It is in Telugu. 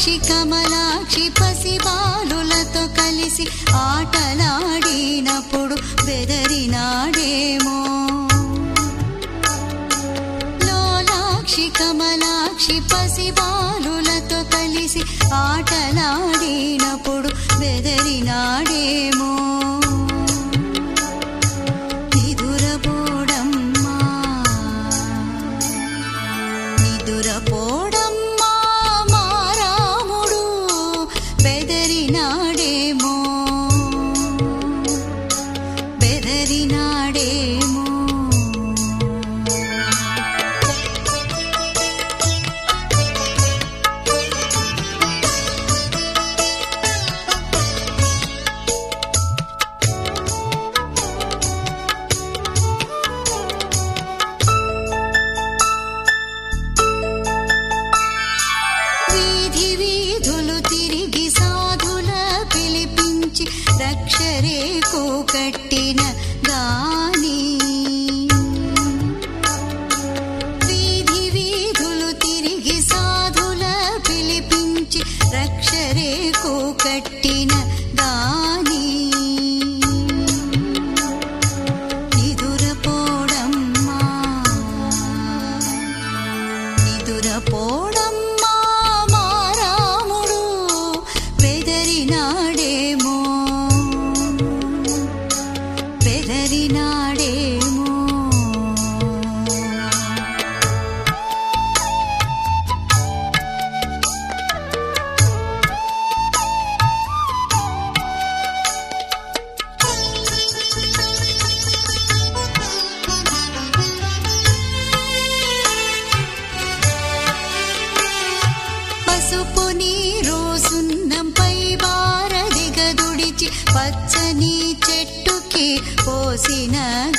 లోలాక్షి కమలాక్షి పసి బాలులతో కలిసి ఆటలాడినప్పుడు బెదరినాడేమో లోలాక్షి కమలాక్షి పసి బాలులతో కలిసి ఆటలాడినప్పుడు బెదరినాడేమో నిదురపోడమ్మా నిదురపోడమ్మా మా రాముడు బెదరినాడేమో బెదరినాడేమో వీధి వీధులు తిరిగి సాధుల పిలిపించి రక్షరేకు కట్టిన గాని వీధి వీధులు తిరిగి సాధుల పిలిపించి రక్షరేకు కట్టిన గాని నిదురపోడమ్మా నిదురపోడమ్మా మా రాముడు బెదరినాడేమో బెదరినాడేమో పసుపు నీరు సున్నంపై బారదిగదుడిచి పచ్చని చెట్టుకి పోసిన